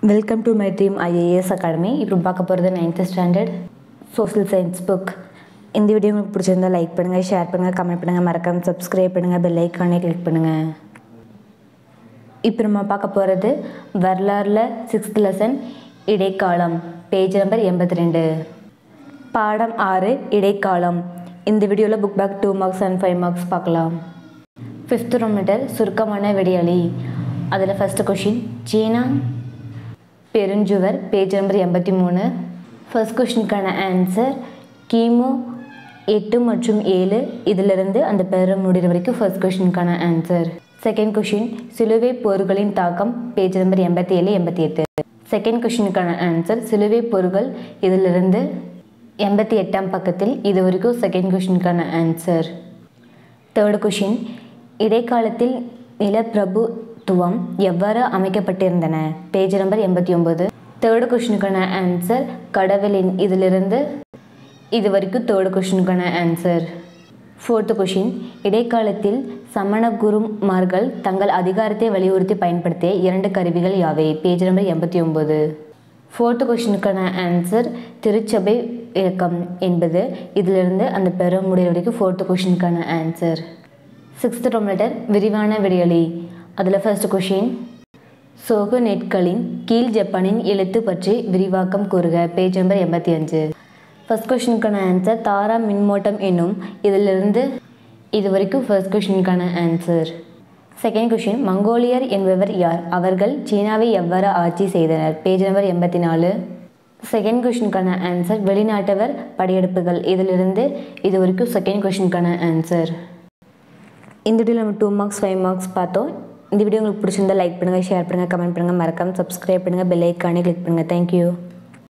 welcome to my dream IAS academy இப்போ பார்க்க போகிறது ninth standard social science book இந்த வீடியோ உங்களுக்கு பிடிச்சிருந்தா லைக் பண்ணுங்கள் ஷேர் பண்ணுங்கள் கமெண்ட் பண்ணுங்கள் மறக்காம சப்ஸ்கிரைப் பண்ணுங்கள் பெல் ஐக்கானே கிளிக் பண்ணுங்கள் இப்போ நம்ம பார்க்க போகிறது வரலாறில் சிக்ஸ்த் லெசன் இடைக்காலம் பேஜ் நம்பர் எண்பத்தி ரெண்டு பாடம் ஆறு இடைக்காலம் இந்த வீடியோவில் book back two marks and five marks பார்க்கலாம் ஃபிஃப்த் மீட்டர் சுருக்கமான விடியலி அதில் ஃபஸ்ட்டு கொஷின் சீனா பெருஞ்சுவர் பேஜ் நம்பர் எண்பத்தி மூணு ஃபர்ஸ்ட் கொஷினுக்கான ஆன்சர் கிமு எட்டு மற்றும் ஏழு இதிலிருந்து அந்த பெரும் முடிகிற வரைக்கும் ஃபர்ஸ்ட் கொஷினுக்கான ஆன்சர் செகண்ட் கொஷின் சிலுவை போர்களின் தாக்கம் பேஜ் நம்பர் எண்பத்தி ஏழு எண்பத்தி எட்டு செகண்ட் கொஷினுக்கான ஆன்சர் சிலுவை போர்கள் இதிலிருந்து எண்பத்தி எட்டாம் பக்கத்தில் இது வரைக்கும் செகண்ட் கொஷினுக்கான ஆன்சர் தேர்டு கொஷின் இடைக்காலத்தில் நிலப்பிரபுத்துவம் எவ்வாறு அமைக்கப்பட்டிருந்தன பேஜ் நம்பர் எண்பத்தி ஒம்பது தேர்டு கொஷினுக்கான ஆன்சர் கடவுளின் இதிலிருந்து இது வரைக்கும் தேர்டு கொஷினுக்கான ஆன்சர் ஃபோர்த்து கொஷின் இடைக்காலத்தில் சமண குருமார்கள் தங்கள் அதிகாரத்தை வலியுறுத்தி பயன்படுத்திய இரண்டு கருவிகள் யாவை பேஜ் நம்பர் எண்பத்தி ஒம்பது ஃபோர்த்து கொஷினுக்கான ஆன்சர் திருச்சபை இயக்கம் என்பது இதிலிருந்து அந்த பெற முடிகிற வரைக்கும் ஃபோர்த்து கொஷினுக்கான ஆன்சர் சிக்ஸ்த் டொமேட்டர் விரிவான விடியலி அதில் ஃபர்ஸ்ட் கொஷின் சோகு நெட்களின் கீழ் ஜப்பானின் எழுத்து பற்றி விரிவாக்கம் கூறுக பேஜ் நம்பர் எண்பத்தி அஞ்சு ஃபர்ஸ்ட் கொஷினுக்கான ஆன்சர் தாரா மின்மோட்டம் என்னும் இதிலிருந்து இது வரைக்கும் ஃபர்ஸ்ட் கொஷினுக்கான ஆன்சர் செகண்ட் கொஷின் மங்கோலியர் என்பவர் யார் அவர்கள் சீனாவை எவ்வாறு ஆட்சி செய்தனர் பேஜ் நம்பர் எண்பத்தி நாலு செகண்ட் கொஷினுக்கான ஆன்சர் வெளிநாட்டவர் படையெடுப்புகள் இதிலிருந்து இது வரைக்கும் செகண்ட் கொஷினுக்கான ஆன்சர் இந்த வீடியோவில் நம்ம டூ மார்க்ஸ் ஃபைவ் மார்க்ஸ் பார்த்தோம் இந்த வீடியோ உங்களுக்கு பிடிச்சிருந்தா லைக் பண்ணுங்கள் ஷேர் பண்ணுங்கள் கமெண்ட் பண்ணுங்கள் மறக்காமல் சப்ஸ்கிரைப் பண்ணுங்கள் பெல் ஐக்கானே கிளிக் பண்ணுங்கள் தேங்க்யூ